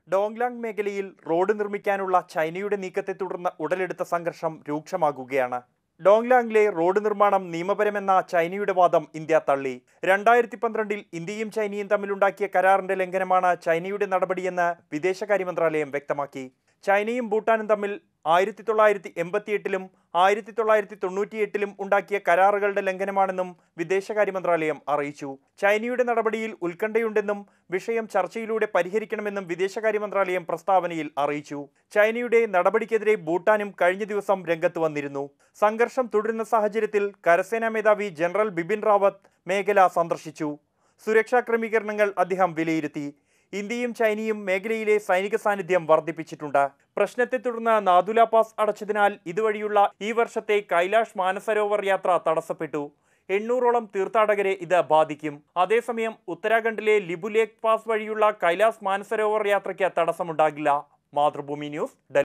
ഡോങ്ലാങ് മേഖലയിൽ റോഡ് നിർമ്മിക്കാനുള്ള ചൈനയുടെ നീക്കത്തെ തുടർന്ന് ഉടലെടുത്ത സംഘർഷം രൂക്ഷമാകുകയാണ് ഡോങ്ലാങ്ങിലെ റോഡ് നിർമ്മാണം നിയമപരമെന്ന ചൈനയുടെ വാദം ഇന്ത്യ തള്ളി രണ്ടായിരത്തി പന്ത്രണ്ടിൽ ഇന്ത്യയും ചൈനയും തമ്മിലുണ്ടാക്കിയ കരാറിന്റെ ലംഘനമാണ് ചൈനയുടെ നടപടിയെന്ന് വിദേശകാര്യ മന്ത്രാലയം വ്യക്തമാക്കി ചൈനയും ഭൂട്ടാനും തമ്മിൽ ആയിരത്തി തൊള്ളായിരത്തി എൺപത്തിയെട്ടിലും ആയിരത്തി തൊള്ളായിരത്തി തൊണ്ണൂറ്റിയെട്ടിലും ഉണ്ടാക്കിയ കരാറുകളുടെ ലംഘനമാണെന്നും വിദേശകാര്യ മന്ത്രാലയം അറിയിച്ചു ചൈനയുടെ നടപടിയിൽ ഉത്കണ്ഠയുണ്ടെന്നും വിഷയം ചർച്ചയിലൂടെ പരിഹരിക്കണമെന്നും വിദേശകാര്യ മന്ത്രാലയം പ്രസ്താവനയിൽ അറിയിച്ചു ചൈനയുടെ നടപടിക്കെതിരെ ഭൂട്ടാനും കഴിഞ്ഞ ദിവസം രംഗത്ത് വന്നിരുന്നു സംഘർഷം തുടരുന്ന സാഹചര്യത്തിൽ കരസേനാ മേധാവി ജനറൽ ബിപിൻ റാവത്ത് മേഖല സന്ദർശിച്ചു സുരക്ഷാ ക്രമീകരണങ്ങൾ അദ്ദേഹം വിലയിരുത്തി ഇന്ത്യയും ചൈനയും മേഖലയിലെ സൈനിക സാന്നിധ്യം വർദ്ധിപ്പിച്ചിട്ടുണ്ട് പ്രശ്നത്തെ തുടർന്ന് നാദുല പാസ് അടച്ചതിനാൽ ഇതുവഴിയുള്ള ഈ വർഷത്തെ കൈലാഷ് മാനസരോവർ യാത്ര തടസ്സപ്പെട്ടു എണ്ണൂറോളം തീർത്ഥാടകരെ ഇത് ബാധിക്കും അതേസമയം ഉത്തരാഖണ്ഡിലെ ലിബുലേഖ് പാസ് വഴിയുള്ള കൈലാസ് മാനസരോവർ യാത്രയ്ക്ക് തടസ്സമുണ്ടാകില്ല മാതൃഭൂമി ന്യൂസ് ഡൽഹി